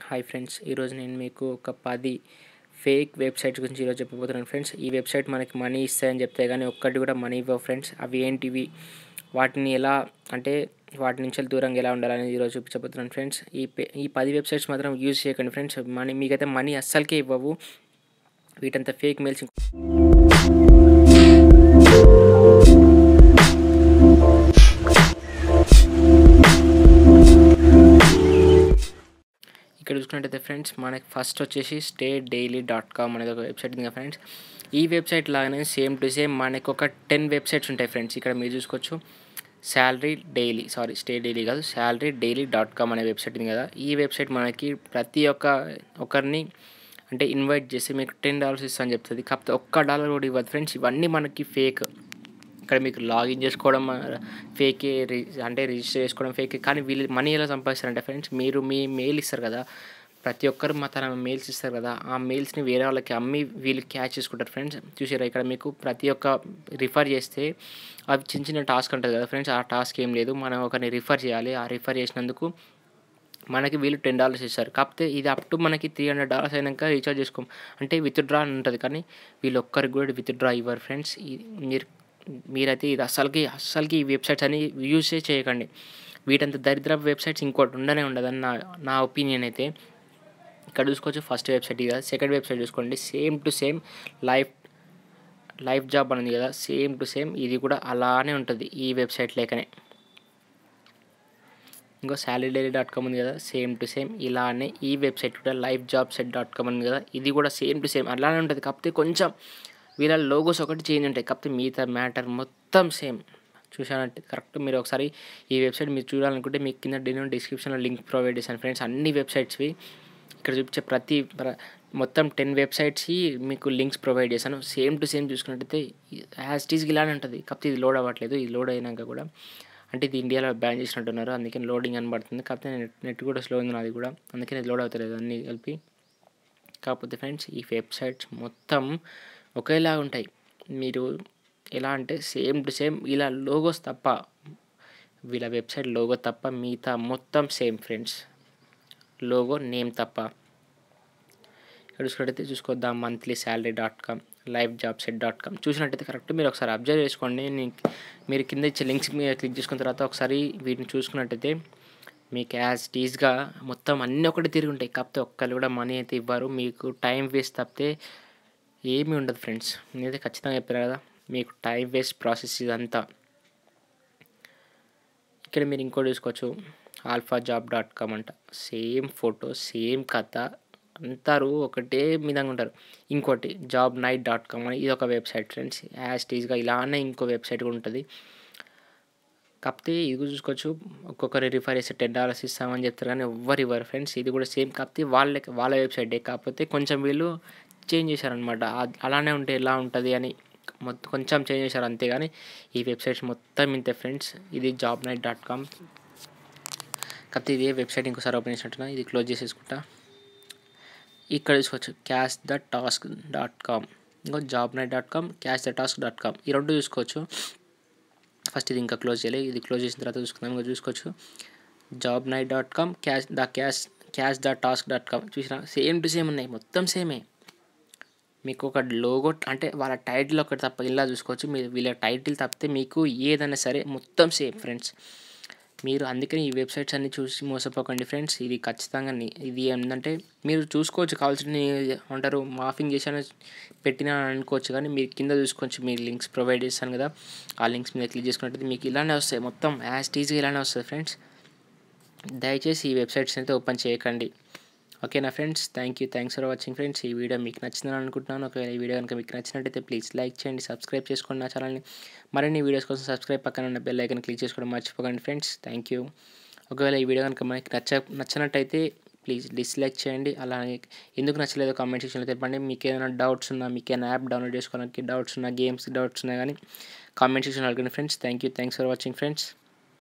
hi friends ఈరోజు నేను మీకు ఒక పది ఫేక్ వెబ్సైట్స్ గురించి ఈరోజు చెప్పబోతున్నాను ఫ్రెండ్స్ ఈ వెబ్సైట్ మనకి మనీ ఇస్తాయని చెప్తే కానీ ఒక్కటి కూడా మనీ ఇవ్వవు ఫ్రెండ్స్ అవి ఏంటివి వాటిని ఎలా అంటే వాటి నుంచి దూరంగా ఎలా ఉండాలనేది ఈరోజు చూపించబోతున్నాను ఫ్రెండ్స్ ఈ పే- ఈ పది వెబ్సైట్స్ మాత్రం యూజ్ చేయకండి ఫ్రెండ్స్ మనీ మీకైతే మనీ అస్సలకే ఇవ్వవు వీటంతా ఫేక్ మెయిల్స్ ఇక్కడ చూసుకున్నట్టయితే ఫ్రెండ్స్ మనకి ఫస్ట్ వచ్చేసి స్టే డైలీ డాట్ కామ్ అనేది ఒక వెబ్సైట్ ఉంది కదా ఫ్రెండ్స్ ఈ వెబ్సైట్ లాగానే సేమ్ టు సేమ్ మనకి ఒక టెన్ వెబ్సైట్స్ ఉంటాయి ఫ్రెండ్స్ ఇక్కడ మీరు చూసుకోవచ్చు salary daily sorry stay daily కాదు శాలరీ డైలీ డాట్ కామ్ అనే వెబ్సైట్ ఉంది కదా ఈ వెబ్సైట్ మనకి ప్రతి ఒక్క ఒకరిని అంటే ఇన్వైట్ చేసి మీకు టెన్ డాలర్స్ ఇస్తాను చెప్తుంది కాకపోతే ఒక్క డాలర్ కూడా ఇవ్వదు ఫ్రెండ్స్ ఇవన్నీ మనకి ఫేక్ ఇక్కడ మీకు లాగిన్ చేసుకోవడం ఫేకే అంటే రిజిస్టర్ చేసుకోవడం ఫేక్ కానీ వీళ్ళు మనీ ఎలా సంపాదిస్తారంటే ఫ్రెండ్స్ మీరు మీ మెయిల్ ఇస్తారు కదా ప్రతి ఒక్కరు మా తన మెయిల్స్ ఇస్తారు కదా ఆ మెయిల్స్ని వేరే వాళ్ళకి అమ్మి వీళ్ళు క్యాచ్ చేసుకుంటారు ఫ్రెండ్స్ చూసారా ఇక్కడ మీకు ప్రతి ఒక్క రిఫర్ చేస్తే అవి చిన్న చిన్న టాస్క్ ఉంటుంది కదా ఫ్రెండ్స్ ఆ టాస్క్ ఏం లేదు మనం ఒకరిని రిఫర్ చేయాలి ఆ రిఫర్ చేసినందుకు మనకి వీళ్ళు టెన్ డాలర్స్ ఇస్తారు కాకపోతే ఇది అప్ టు మనకి త్రీ హండ్రెడ్ డాలర్స్ అయినాక రీఛార్జ్ చేసుకోం అంటే విత్డ్రా అని ఉంటుంది కానీ వీళ్ళు ఒక్కరికి కూడా విత్డ్రా ఇవ్వరు ఫ్రెండ్స్ మీరు మీరైతే ఇది అస్సలకి అస్సలకి ఈ వెబ్సైట్స్ అని యూజ్ చేయకండి వీటంత దరిద్ర వెబ్సైట్స్ ఇంకోటి ఉండనే ఉండదని నా నా ఒపీనియన్ అయితే ఇక్కడ చూసుకోవచ్చు ఫస్ట్ వెబ్సైట్ ఇది కదా సెకండ్ వెబ్సైట్ చూసుకోండి same to same life life job అనేది కదా సేమ్ టు సేమ్ ఇది కూడా అలానే ఉంటుంది ఈ వెబ్సైట్ లేకనే ఇంకో శాలరీ డైలీ డాట్ కామ్ ఉంది కదా సేమ్ టు సేమ్ ఇలానే ఈ వెబ్సైట్ కూడా life job set dot com ఉంది కదా ఇది కూడా సేమ్ టు సేమ్ అలానే ఉంటుంది కాకపోతే కొంచెం వీళ్ళ లోగోస్ ఒకటి చేంజ్ ఉంటాయి కాకపోతే మిగతా మ్యాటర్ మొత్తం సేమ్ చూసానంటే కరెక్ట్ మీరు ఒకసారి ఈ వెబ్సైట్ మీరు చూడాలనుకుంటే మీకు కింద నేను డిస్క్రిప్షన్లో లింక్ ప్రొవైడ్ చేశాను ఫ్రెండ్స్ అన్ని వెబ్సైట్స్వి ఇక్కడ చూపించే ప్రతి ప్ర- మొత్తం టెన్ వెబ్సైట్స్కి మీకు లింక్స్ ప్రొవైడ్ చేశాను సేమ్ టు సేమ్ చూసుకున్నట్టయితే యాజ్ టీజ్కి ఇలానే ఉంటుంది కాకపోతే ఇది లోడ్ అవ్వట్లేదు ఇది లోడ్ అయినాక కూడా అంటే ఇది ఇండియాలో బ్యాన్ చేసినట్టున్నారు అందుకని లోడింగ్ అని పడుతుంది కాకపోతే నెట్ నెట్ కూడా స్లో ఉంది నాది కూడా అందుకని ఇది లోడ్ అవుతలేదు అన్నీ కలిపి కాకపోతే ఫ్రెండ్స్ ఈ వెబ్సైట్స్ మొత్తం ఒకేలా ఉంటాయి మీరు ఎలా అంటే సేమ్ టు సేమ్ ఇలా లోగోస్ తప్ప వీళ్ళ వెబ్సైట్ లోగో తప్ప మిగతా మొత్తం సేమ్ ఫ్రెండ్స్ లోగో నేమ్ తప్ప ఇక్కడ చూసుకున్నట్టయితే చూసుకోద్దాం monthly salary dot com live job set dot com చూసినట్టయితే కరెక్ట్ మీరు ఒకసారి అబ్జర్వ్ చేసుకోండి నేను మీరు కింద ఇచ్చే లింక్స్ మీద క్లిక్ చేసుకున్న తర్వాత ఒకసారి వీటిని చూసుకున్నట్టయితే మీకు యాజ్ టీజ్గా మొత్తం అన్నీ ఒకటి తిరిగి ఉంటాయి కాకపోతే ఒక్కరు కూడా మనీ అయితే ఇవ్వరు మీకు టైం వేస్ట్ తప్పితే ఏమీ ఉండదు ఫ్రెండ్స్ నేనైతే ఖచ్చితంగా చెప్పాను కదా మీకు టైం వేస్ట్ ప్రాసెస్ ఇదంతా ఇక్కడ మీరు ఇంకోటి చూసుకోవచ్చు ఆల్ఫా జాబ్ డాట్ కామ్ అంట సేమ్ ఫోటో సేమ్ కథ అందరూ ఒకటే విధంగా ఉంటారు ఇంకోటి జాబ్ నైట్ డాట్ కామ్ అని ఇది ఒక వెబ్సైట్ ఫ్రెండ్స్ యాజ్ టీజ్గా ఇలానే ఇంకో వెబ్సైట్ కూడా ఉంటుంది కాకపోతే ఇది కూడా చూసుకోవచ్చు ఒక్కొక్కరు రిఫర్ చేస్తే టెన్ డాలర్స్ ఇస్తామని చెప్తారు కానీ ఎవ్వరు ఇవ్వరు ఫ్రెండ్స్ ఇది కూడా సేమ్ కాకపోతే వాళ్ళ వాళ్ళ వెబ్సైటే కాకపోతే కొంచెం వీళ్ళు చేంజ్ చేశారనమాట అలానే ఉంటే ఎలా ఉంటుంది అని మొత్తం కొంచెం చేంజ్ చేశారు అంతేగాని ఈ వెబ్సైట్స్ మొత్తం ఇంతే ఫ్రెండ్స్ ఇది జాబ్ నైట్ డాట్ కామ్ కాకపోతే ఇదే వెబ్సైట్ ఇంకోసారి ఓపెన్ చేసినట్టున్నా ఇది క్లోజ్ చేసేసుకుంటా ఇక్కడ చూసుకోవచ్చు cash the task dot com ఇంకో job night dot com cash the task dot com ఈ రెండు చూసుకోవచ్చు ఫస్ట్ ఇది ఇంకా క్లోజ్ చేయాలి ఇది క్లోజ్ చేసిన తర్వాత చూసుకుందాం ఇంకా చూసుకోవచ్చు job night dot com cash the cash cash the task dot com చూసినా సేమ్ టు సేమ్ ఉన్నాయి మొత్తం సేమే మీకు ఒక లోగో అంటే వాళ్ళ టైటిల్ ఒకటి తప్ప ఇలా చూసుకోవచ్చు మీరు వీళ్ళ టైటిల్ తప్పితే మీకు ఏదైనా సరే మొత్తం సేమ్ ఫ్రెండ్స్ మీరు అందుకని ఈ వెబ్సైట్స్ అన్ని చూసి మోసపోకండి ఫ్రెండ్స్ ఇది ఖచ్చితంగా ని- ఇది ఏంటంటే మీరు చూసుకోవచ్చు కావాల్సిన అంటారు మాఫింగ్ చేశాను పెట్టినా అనుకోవచ్చు కానీ మీరు కింద చూసుకోవచ్చు మీ లింక్స్ ప్రొవైడ్ చేస్తాను కదా ఆ లింక్స్ మీద క్లిక్ చేసుకున్నట్టయితే మీకు ఇలానే వస్తాయి మొత్తం యాజ్ టీజ్గా ఇలానే వస్తుంది ఫ్రెండ్స్ దయచేసి ఈ వెబ్సైట్స్ అయితే ఓపెన్ చేయకండి ఓకేనా friends thank you thanks for watching friends ఈ వీడియో మీకు నచ్చిందని అనుకుంటున్నాను ఒకవేళ ఈ వీడియో కనుక మీకు నచ్చినట్టయితే ప్లీజ్ లైక్ చేయండి సబ్స్క్రైబ్ చేసుకోండి నా ఛానల్ని మరిన్ని వీడియోస్ కోసం సబ్స్క్రైబ్ పక్కన ఉన్న బెల్ ఐకన్ క్లిక్ చేసుకోవడం మర్చిపోకండి ఫ్రెండ్స్ థ్యాంక్ యూ ఒకవేళ ఈ వీడియో కనుక మనకి నచ్చ నచ్చినట్టయితే ప్లీజ్ డిస్లైక్ చేయండి అలాగే ఎందుకు నచ్చలేదో కామెంట్ సెక్షన్లో తెలపండి మీకు ఏదైనా డౌట్స్ ఉన్నా మీకు ఏదైనా యాప్ డౌన్లోడ్ చేసుకోవడానికి డౌట్స్ ఉన్నా గేమ్స్ డౌట్స్ ఉన్నా కానీ కామెంట్ సెక్షన్లో అడగండి friends thank you thanks for watching friends